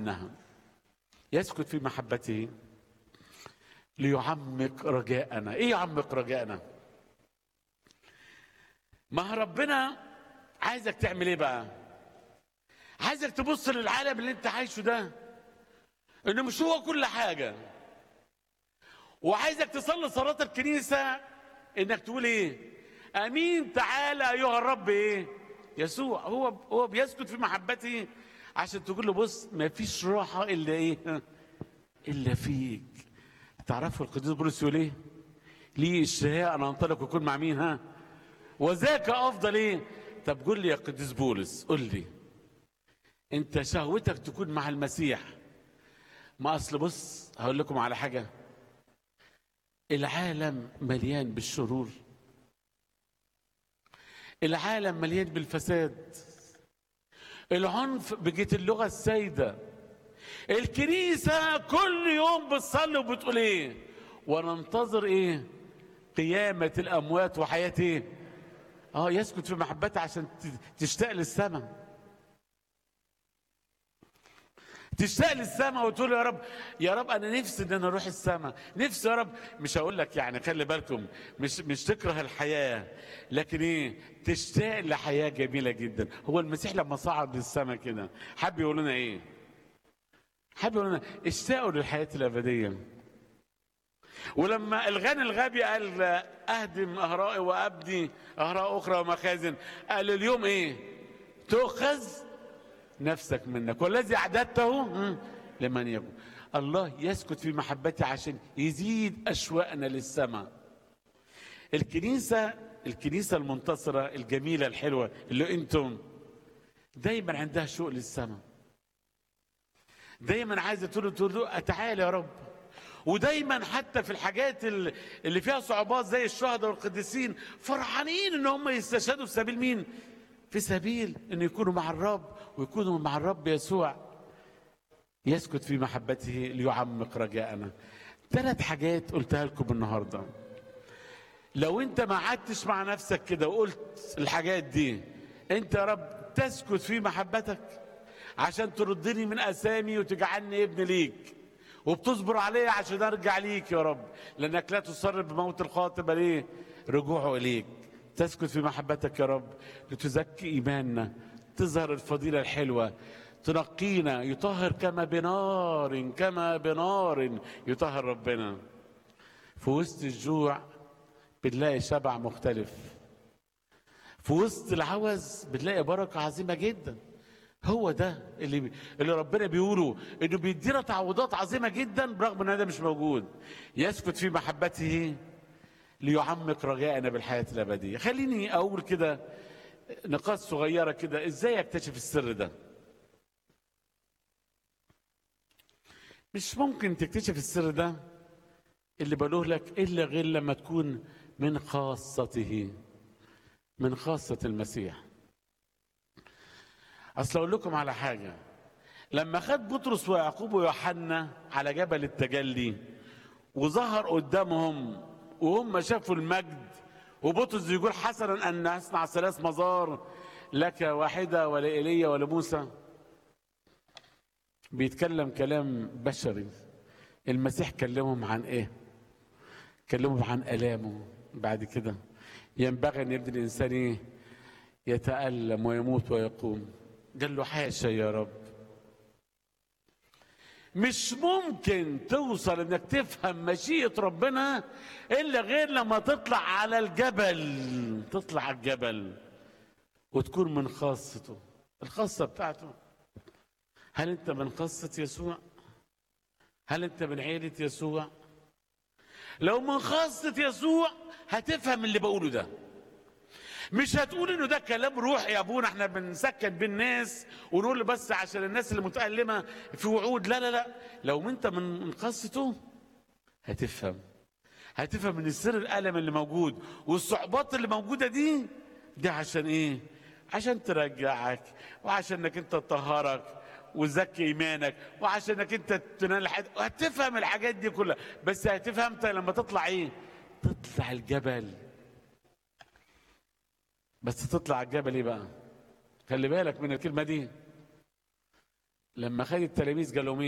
عنها يسكت في محبته ليعمق رجاءنا ايه يعمق رجاءنا ما ربنا عايزك تعمل ايه بقى عايزك تبص للعالم اللي انت عايشه ده انه مش هو كل حاجه وعايزك تصلي صلاه الكنيسه انك تقول ايه امين تعالى ايها الرب ايه يسوع هو هو بيسكت في محبته عشان تقول له بص ما فيش راحه الا ايه الا فيك تعرفوا القديس بولس يقول ايه لي اشتهاء ان انطلق واكون مع مين ها وذاك افضل ايه طب قول لي يا قديس بولس قول لي انت شهوتك تكون مع المسيح ما اصل بص هقول لكم على حاجه العالم مليان بالشرور العالم مليان بالفساد العنف بقت اللغه السائده الكنيسه كل يوم بتصلي وبتقول ايه وننتظر ايه قيامه الاموات وحياه ايه اه يسكت في محبته عشان ت- تشتاق للسماء تشتاق للسماء وتقول يا رب يا رب انا نفسي ان انا اروح السماء نفسي يا رب مش هقول لك يعني خلي بالكم مش مش تكره الحياه لكن ايه تشتاق لحياه جميله جدا هو المسيح لما صعد للسماء كده حب يقول لنا ايه حب يقول لنا اشتاقوا للحياه الابديه ولما الغني الغبي قال اهدم اهرائي وابني اهراء اخرى ومخازن قال اليوم ايه تؤخذ نفسك منك والذي اعددته مم، لمن يكون الله يسكت في محبته عشان يزيد اشواقنا للسماء الكنيسه الكنيسه المنتصره الجميله الحلوه اللي انتم دايما عندها شوق للسماء دايما عايزه تقول تقول له تعالى يا رب ودايما حتى في الحاجات ال- اللي فيها صعوبات زي الشهداء والقديسين فرحانين ان هم يستشهدوا في سبيل مين؟ في سبيل ان يكونوا مع الرب ويكونوا مع الرب يسوع يسكت في محبته ليعمق رجاءنا ثلاث حاجات قلتها لكم النهارده لو انت ما قعدتش مع نفسك كده وقلت الحاجات دي انت يا رب تسكت في محبتك عشان تردني من اسامي وتجعلني ابن ليك وبتصبر عليا عشان ارجع ليك يا رب لانك لا تصر بموت الخاطئ بل ايه رجوعه اليك تسكت في محبتك يا رب لتزكي ايماننا تظهر الفضيله الحلوه تنقينا يطهر كما بنار كما بنار يطهر ربنا في وسط الجوع بنلاقي شبع مختلف في وسط العوز بنلاقي بركه عظيمه جدا هو ده اللي اللي ربنا بيقوله انه بيدينا تعويضات عظيمه جدا برغم ان ده مش موجود يسكت في محبته ليعمق رجائنا بالحياه الابديه خليني اقول كده نقاط صغيره كده ازاي اكتشف السر ده مش ممكن تكتشف السر ده اللي بقوله لك الا غير لما تكون من خاصته من خاصه المسيح اصل اقول لكم على حاجه لما خد بطرس ويعقوب ويوحنا على جبل التجلي وظهر قدامهم وهم شافوا المجد وبطرس يقول حسنا ان اصنع ثلاث مزار لك واحده ولايليا ولموسى بيتكلم كلام بشري المسيح كلمهم عن ايه كلمهم عن الامه بعد كده ينبغي ان ابن الانسان ايه يتالم ويموت ويقوم قال له حاشا يا رب مش ممكن توصل انك تفهم مشيئة ربنا الا غير لما تطلع على الجبل تطلع على الجبل وتكون من خاصته الخاصة بتاعته هل انت من خاصة يسوع هل انت من عيلة يسوع لو من خاصة يسوع هتفهم اللي بقوله ده مش هتقول انه ده كلام روح يا ابونا احنا بنسكن بالناس ونقول بس عشان الناس اللي متألمة في وعود لا لا لا لو انت من من خاصته هتفهم هتفهم ان السر الالم اللي موجود والصعوبات اللي موجوده دي دي عشان ايه عشان ترجعك وعشان انك انت تطهرك وتزكي ايمانك وعشان انك انت تنال الحاجات هتفهم الحاجات دي كلها بس هتفهم انت لما تطلع ايه تطلع الجبل بس تطلع الجبل ايه بقى خلي بالك من الكلمه دي لما خد التلاميذ قال لهم